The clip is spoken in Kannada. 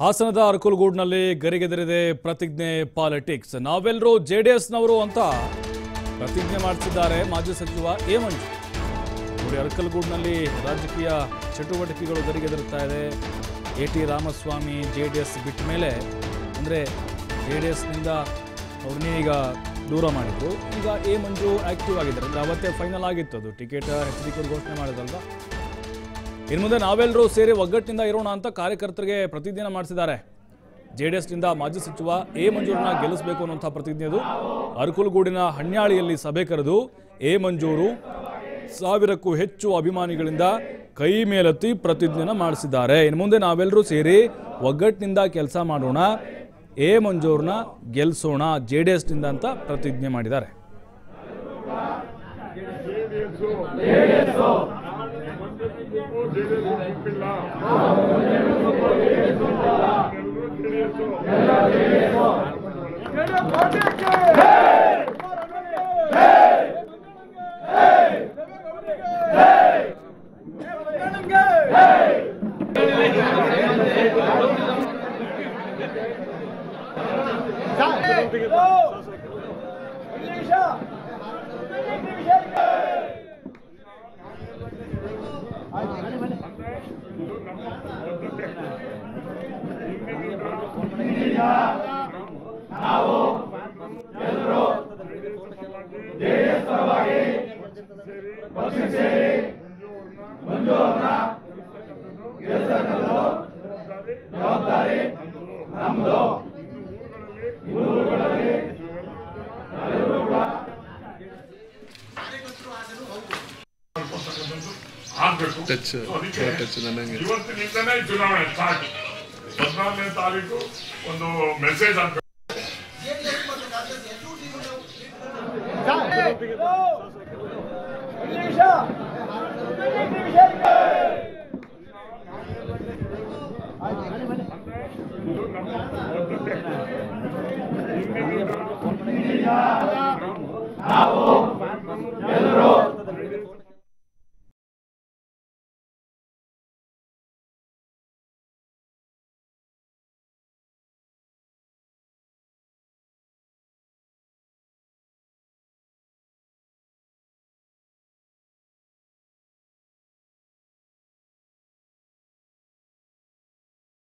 ಹಾಸನದ ಅರಕುಲಗೂಡ್ನಲ್ಲಿ ಗರಿಗೆದರಿದೆ ಪ್ರತಿಜ್ಞೆ ಪಾಲಿಟಿಕ್ಸ್ ನಾವೆಲ್ಲರೂ ಜೆ ಡಿ ಎಸ್ನವರು ಅಂತ ಪ್ರತಿಜ್ಞೆ ಮಾಡಿಸಿದ್ದಾರೆ ಮಾಜಿ ಸಚಿವ ಎ ಮಂಜು ನೋಡಿ ಅರಕಲಗೂಡ್ನಲ್ಲಿ ರಾಜಕೀಯ ಚಟುವಟಿಕೆಗಳು ಗರಿಗೆದರುತ್ತಾ ಇದೆ A T Ramaswamy J D S ಬಿಟ್ಟ ಮೇಲೆ ಅಂದರೆ ಜೆ ಡಿ ಎಸ್ನಿಂದ ಅವ್ರನ್ನೀಗ ದೂರ ಮಾಡಿದ್ರು ಈಗ ಎ ಮಂಜು ಆಕ್ಟಿವ್ ಆಗಿದ್ದಾರೆ ಅಂದರೆ ಅವತ್ತೇ ಫೈನಲ್ ಆಗಿತ್ತು ಅದು ಟಿಕೆಟ್ ಎಚ್ ಡಿ ಘೋಷಣೆ ಮಾಡಿದಲ್ವಾ ಇನ್ನು ಮುಂದೆ ನಾವೆಲ್ಲರೂ ಸೇರಿ ಒಗ್ಗಟ್ಟಿನಿಂದ ಇರೋಣ ಅಂತ ಕಾರ್ಯಕರ್ತರಿಗೆ ಪ್ರತಿಜ್ಞೆ ಮಾಡಿಸಿದ್ದಾರೆ ಜೆ ಡಿ ಎಸ್ನಿಂದ ಮಾಜಿ ಸಚಿವ ಎ ಮಂಜೂರನ್ನ ಗೆಲ್ಲಿಸಬೇಕು ಅನ್ನುವಂಥ ಪ್ರತಿಜ್ಞೆ ಅದು ಅರಕುಲಗೂಡಿನ ಹಣ್ಯಾಳಿಯಲ್ಲಿ ಸಭೆ ಕರೆದು ಎ ಮಂಜೂರು ಸಾವಿರಕ್ಕೂ ಹೆಚ್ಚು ಅಭಿಮಾನಿಗಳಿಂದ ಕೈ ಮೇಲೆತ್ತಿ ಪ್ರತಿಜ್ಞೆನ ಮಾಡಿಸಿದ್ದಾರೆ ಇನ್ನು ಮುಂದೆ ನಾವೆಲ್ಲರೂ ಸೇರಿ ಒಗ್ಗಟ್ಟಿನಿಂದ ಕೆಲಸ ಮಾಡೋಣ ಎ ಮಂಜೂರ್ನ ಗೆಲ್ಲಿಸೋಣ ಜೆ ಡಿ ಎಸ್ನಿಂದ ಅಂತ ಪ್ರತಿಜ್ಞೆ ಮಾಡಿದ್ದಾರೆ ಆಗ್ಬೇಕು ಟಚ್ So ಅದಕ್ಕೆ ಟಚ್ ನನಗೆ ಇವತ್ತಿನಿಂದನೇ ಚುನಾವಣೆ ಸ್ಟಾರ್ಟ್ ಹದಿನಾರನೇ ತಾರೀಕು ಒಂದು ಮೆಸೇಜ್ ಆಗ್ಬೇಕು ಒಂದು ನಿಮಿಷ